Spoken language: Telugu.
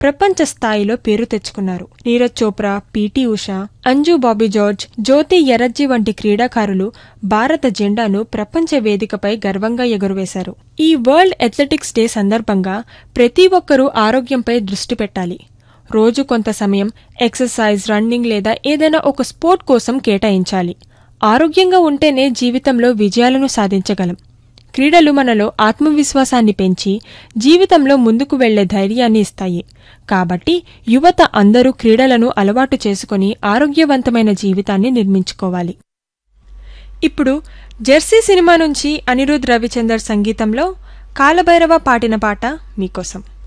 ప్రపంచ స్థాయిలో పేరు తెచ్చుకున్నారు నీరజ్ చోప్రా పీటీ ఉషా అంజు బాబీ జార్జ్ జ్యోతి ఎరజ్జి వంటి క్రీడాకారులు భారత జెండాను ప్రపంచ వేదికపై గర్వంగా ఎగురవేశారు ఈ వరల్డ్ అథ్లెటిక్స్ డే సందర్భంగా ప్రతి ఒక్కరూ ఆరోగ్యంపై దృష్టి పెట్టాలి రోజు కొంత సమయం ఎక్సర్సైజ్ రన్నింగ్ లేదా ఏదైనా ఒక స్పోర్ట్ కోసం కేటాయించాలి ఆరోగ్యంగా ఉంటేనే జీవితంలో విజయాలను సాధించగలం క్రీడలు మనలో ఆత్మవిశ్వాసాన్ని పెంచి జీవితంలో ముందుకు వెళ్లే ధైర్యాన్ని ఇస్తాయి కాబట్టి యువత అందరూ క్రీడలను అలవాటు చేసుకుని ఆరోగ్యవంతమైన జీవితాన్ని నిర్మించుకోవాలి ఇప్పుడు జెర్సీ సినిమా నుంచి అనిరుద్ రవిచందర్ సంగీతంలో కాలభైరవ పాడిన పాట మీకోసం